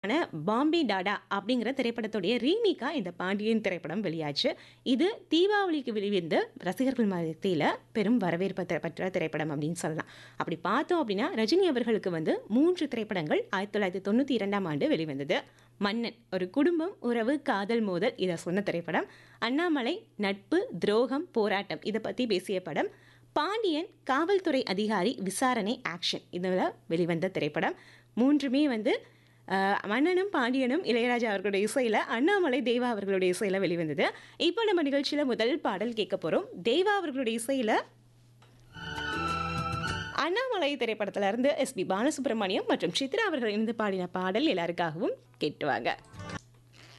திரைப்படமான பாம்பே டாடா அப்படிங்கிற திரைப்படத்துடைய ரீமேக்காக இந்த பாண்டியன் திரைப்படம் வெளியாச்சு இது தீபாவளிக்கு வெளிவந்த ரசிகர்கள் மத்தியில் பெரும் வரவேற்பு பெற்ற- பெற்ற திரைப்படம் அப்படின்னு சொல்லலாம் அப்படி பார்த்தோம் அப்படின்னா ரஜினி அவர்களுக்கு வந்து மூன்று திரைப்படங்கள் ஆயிரத்தி தொள்ளாயிரத்தி தொண்ணூற்றி இரண்டாம் ஆண்டு வெளிவந்தது மன்னன் ஒரு குடும்பம் உறவு காதல் மோதல் இதை சொன்ன திரைப்படம் அண்ணாமலை நட்பு துரோகம் போராட்டம் இதை பற்றி பேசிய படம் பாண்டியன் காவல்துறை அதிகாரி விசாரணை ஆக்ஷன் இதில் வெளிவந்த திரைப்படம் மூன்றுமே வந்து அஹ், மன்னனும் பாண்டியனும் இளையராஜா அவர்களுடைய இசையில் அண்ணாமலை தேவா அவர்களுடைய இசையில் வெளிவந்தது இப்போ நம்ம நிகழ்ச்சியில் முதல் பாடல் கேட்க போகிறோம் தேவா அவர்களுடைய இசையில் அண்ணாமலை திரைப்படத்துல இருந்து எஸ்பி பாலசுப்ரமணியம் மற்றும் சித்ரா அவர்கள் இணைந்து பாடின பாடல் எல்லாருக்காகவும் கேட்டுவாங்க